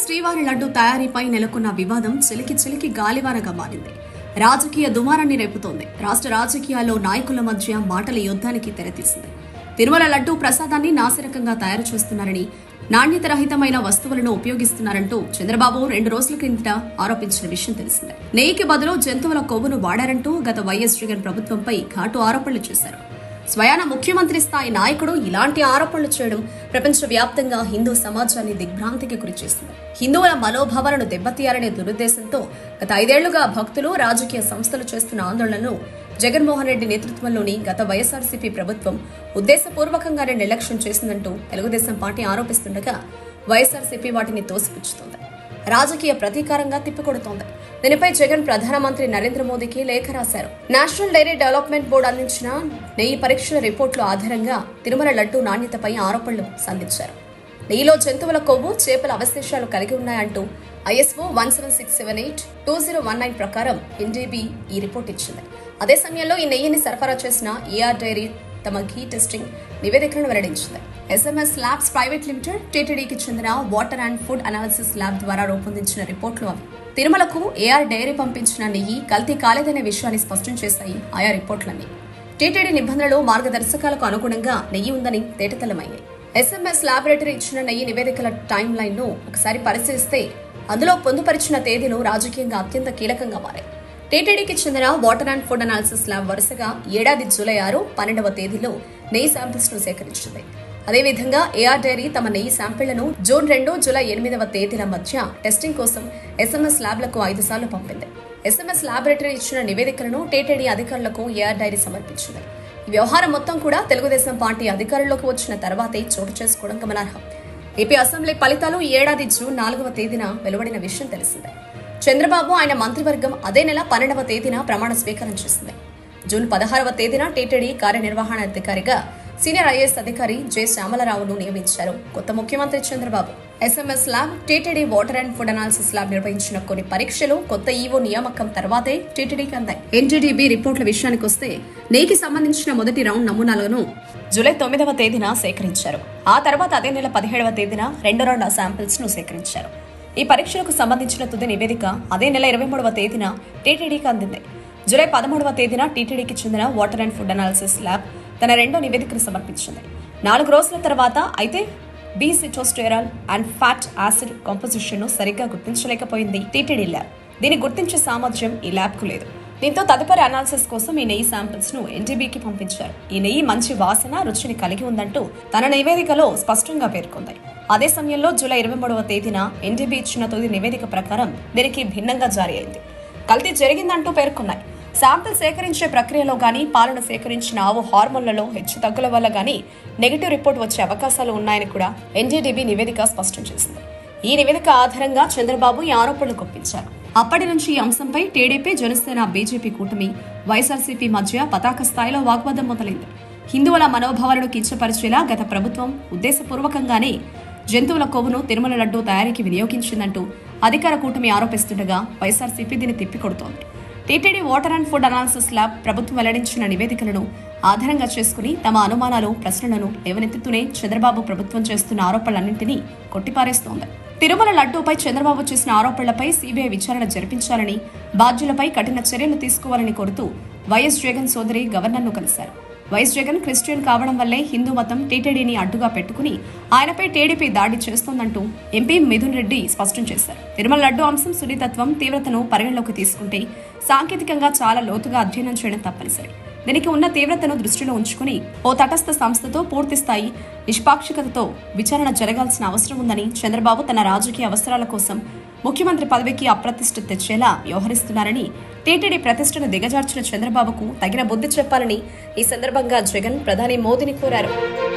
శ్రీవారి లడ్డు తయారీపై నెలకొన్న వివాదం చిలికి చిలికి గాలివానగా మారింది రాజకీయ దుమారాన్ని రేపుతోంది రాష్ట్ర రాజకీయాల్లో నాయకుల మధ్య మాటల యుద్ధానికి తెరతీసింది తిరుమల లడ్డు ప్రసాదాన్ని నాసిరకంగా తయారు చేస్తున్నారని నాణ్యత రహితమైన వస్తువులను ఉపయోగిస్తున్నారంటూ చంద్రబాబు రెండు రోజుల క్రిందట ఆరోపించిన విషయం తెలిసిందే నెయ్యికి బదులు జంతువుల కొవ్వును వాడారంటూ గత వైఎస్ జగన్ ప్రభుత్వంపై ఘాటు ఆరోపణలు చేశారు స్వయాన ముఖ్యమంత్రి స్థాయి నాయకుడు ఇలాంటి ఆరోపణలు చేయడం ప్రపంచవ్యాప్తంగా హిందూ సమాజాన్ని దిగ్భ్రాంతికి గురిచేసింది హిందువుల మనోభావాలను దెబ్బతీయాలనే దురుద్దేశంతో గత ఐదేళ్లుగా భక్తులు రాజకీయ సంస్థలు చేస్తున్న ఆందోళనను జగన్మోహన్ రెడ్డి నేతృత్వంలోని గత వైఎస్ఆర్సీపీ ప్రభుత్వం ఉద్దేశపూర్వకంగానే నిర్లక్ష్యం చేసిందంటూ తెలుగుదేశం పార్టీ ఆరోపిస్తుండగా వైఎస్ఆర్సీపీ వాటిని తోసిపుచ్చుతోంది రాజకీయ ప్రతీకారంగా తిప్పికొడుతోంది దీనిపై జగన్ ప్రధానమంత్రి నరేంద్ర మోదీకి లేఖ రాశారు నేషనల్ డైరీ డెవలప్మెంట్ బోర్డు అందించిన నెయ్యి పరీక్షల రిపోర్టుల ఆధారంగా తిరుమల లడ్డు నాణ్యతపై ఆరోపణలు సంధించారు నెయ్యిలో జంతువుల కొవ్వు చేపల అవశేషాలు కలిగి ఉన్నాయంటూ ISO one seven six seven eight two zero one nine ప్రకారం ఎన్డీబీ ఈ రిపోర్ట్ ఇచ్చింది అదే సమయంలో ఈ నెయ్యిని సరఫరా చేసిన ఏఆర్ డైరీ తమ ఘీ టెస్టింగ్ నివేదికలను వెల్లడించింది ఎస్ఎంఎస్ ల్యాబ్స్ ప్రైవేట్ లిమిటెడ్ టీటీడీకి చెందిన water and food analysis lab ద్వారా రూపొందించిన రిపోర్టులు అవి తిరుమలకు ఏఆర్ డైరీ పంపించిన నెయ్యి కల్తీ కాలేదనే విషయాన్ని స్పష్టం చేశాయి ఆయా రిపోర్టులన్నీ టీటీడీ నిబంధనలు మార్గదర్శకాలకు అనుగుణంగా నెయ్యి ఉందని తేటతెల్లమయ్యాయి ఎస్ఎంఎస్ ల్యాబొరేటరీ ఇచ్చిన నెయ్యి నివేదికల టైం లైన్ ను ఒకసారి పరిశీలిస్తే అందులో పొందుపరిచిన తేదీలు రాజకీయంగా అత్యంత కీలకంగా మారాయి టీటీడీకి చెందిన water and food analysis lab వరుసగా ఏడాది జూలై ఆరు పన్నెండవ తేదీలో నెయ్యి శాంపిల్స్ ను సేకరించింది అదేవిధంగా ఏఆర్ డైరీ తమ నెయ్యి శాంపిళ్లను జూన్ రెండు జూలై ఎనిమిదవ తేదీల మధ్య టెస్టింగ్ కోసం ఎస్ఎంఎస్ ల్యాబ్లకు ఐదు సార్లు పంపింది ఎస్ఎంఎస్ ల్యాబొరేటరీ ఇచ్చిన నివేదికలను టీటీడీ అధికారులకు ఏఆర్ డైరీ సమర్పించింది ఈ వ్యవహారం మొత్తం కూడా తెలుగుదేశం పార్టీ అధికారంలోకి వచ్చిన తర్వాతే చోటు చేసుకోవడం గమనార్హం ఏపీ అసెంబ్లీ ఫలితాలు ఈ ఏడాది జూన్ నాలుగవ తేదీన వెలువడిన విషయం తెలిసిందే చంద్రబాబు ఆయన మంత్రివర్గం అదే నెల పన్నెండవ తేదీన ప్రమాణ స్వీకారం చేసింది జూన్ పదహారవ తేదీన టీటీడీ కార్యనిర్వహణాధికారిగా సీనియర్ ఐఏఎస్ అధికారి జె శ్యామలరావును నియమించారు కొత్త ముఖ్యమంత్రి Chandrababu SMS lab TTD water and food analysis lab నిర్వహించిన కొన్ని పరీక్షలు కొత్త ఈవో నియామకం తర్వాతే టీటీడీకి అందాయి ఎన్టీడీబీ రిపోర్టుల విషయానికి వస్తే నెయ్యికి సంబంధించిన మొదటి రౌండ్ నమూనాలను జూలై తొమ్మిదవ తేదీన సేకరించారు ఆ తర్వాత అదే నెల పదిహేడవ తేదీన రెండో రౌండ్ శాంపిల్స్ ను సేకరించారు ఈ పరీక్షలకు సంబంధించిన తుది నివేదిక అదే నెల ఇరవై మూడవ తేదీన టీటీడీకి అందింది జూలై పదమూడవ తేదీన టీటీడీకి చెందిన water and food analysis lab తన రెండో నివేదికను సమర్పించింది నాలుగు రోజుల తర్వాత అయితే B sitosterol and fat acid composition ను సరిగ్గా గుర్తించలేకపోయింది టీటీడీ ల్యాబ్ దీన్ని గుర్తించే సామర్థ్యం ఈ ల్యాబ్ కు లేదు దీంతో తదుపరి అనాలిసిస్ కోసం ఈ నెయ్యి శాంపిల్స్ ను ఎన్టీబీకి పంపించారు ఈ నెయ్యి మంచి వాసన రుచిని కలిగి ఉందంటూ తన నివేదికలో స్పష్టంగా పేర్కొంది అదే సమయంలో జూలై ఇరవై మూడవ తేదీన ఎన్టీబీ ఇచ్చిన తొలి నివేదిక ప్రకారం దీనికి భిన్నంగా జారీ అయింది కల్తీ జరిగిందంటూ పేర్కొన్నాయి శాంపిల్ సేకరించే ప్రక్రియలో గానీ పాలను సేకరించిన ఆవు హార్మోన్లలో హెచ్చు తగ్గుల వల్ల గానీ నెగిటివ్ రిపోర్ట్ వచ్చే అవకాశాలు ఉన్నాయని కూడా ఎన్డీడీబీ నివేదిక స్పష్టం చేసింది ఈ నివేదిక ఆధారంగా చంద్రబాబు ఈ ఆరోపణలు గుప్పించారు అప్పటి నుంచి ఈ అంశంపై టీడీపీ జనసేన బీజేపీ కూటమి వైఎస్ఆర్సీపీ మధ్య పతాక స్థాయిలో వాగ్వాదం మొదలైంది హిందువుల మనోభావాలను కించపరిచేలా గత ప్రభుత్వం ఉద్దేశపూర్వకంగానే జంతువుల కొవ్వును తిరుమల లడ్డు తయారీకి వినియోగించిందంటూ అధికార కూటమి ఆరోపిస్తుండగా వైఎస్ఆర్సీపీ దీన్ని తిప్పికొడుతోంది TTD water and food analysis lab ప్రభుత్వం వెల్లడించిన నివేదికలను ఆధారంగా చేసుకుని తమ అనుమానాలు ప్రశ్నలను లేవనెత్తుతూనే చంద్రబాబు ప్రభుత్వం చేస్తున్న ఆరోపణలన్నింటినీ కొట్టిపారేస్తోంది తిరుమల లడ్డూపై చంద్రబాబు చేసిన ఆరోపణలపై సీబీఐ విచారణ జరిపించాలని బాధ్యులపై కఠిన చర్యలు తీసుకోవాలని కోరుతూ వైఎస్ జగన్ సోదరి గవర్నర్ను కలిశారు వైఎస్ జగన్ క్రిస్టియన్ కావడం వల్లే హిందూ మతం టీటీడీని అడ్డుగా పెట్టుకుని ఆయనపై టీడీపీ దాడి చేస్తోందంటూ ఎంపీ మిథున్ రెడ్డి స్పష్టం చేశారు తిరుమల లడ్డు అంశం సున్నితత్వం తీవ్రతను పరిగణలోకి తీసుకుంటే సాంకేతికంగా చాలా లోతుగా అధ్యయనం చేయడం తప్పనిసరి దీనికి ఉన్న తీవ్రతను దృష్టిలో ఉంచుకుని ఓ తటస్థ సంస్థతో పూర్తి స్థాయి నిష్పాక్షికతతో విచారణ జరగాల్సిన అవసరం ఉందని చంద్రబాబు తన రాజకీయ అవసరాల కోసం ముఖ్యమంత్రి పదవికి అప్రతిష్ఠ తెచ్చేలా వ్యవహరిస్తున్నారని టీటీడీ ప్రతిష్టను దిగజార్చిన చంద్రబాబుకు తగిన బుద్ధి చెప్పాలని ఈ సందర్భంగా జగన్ ప్రధాని మోదీని కోరారు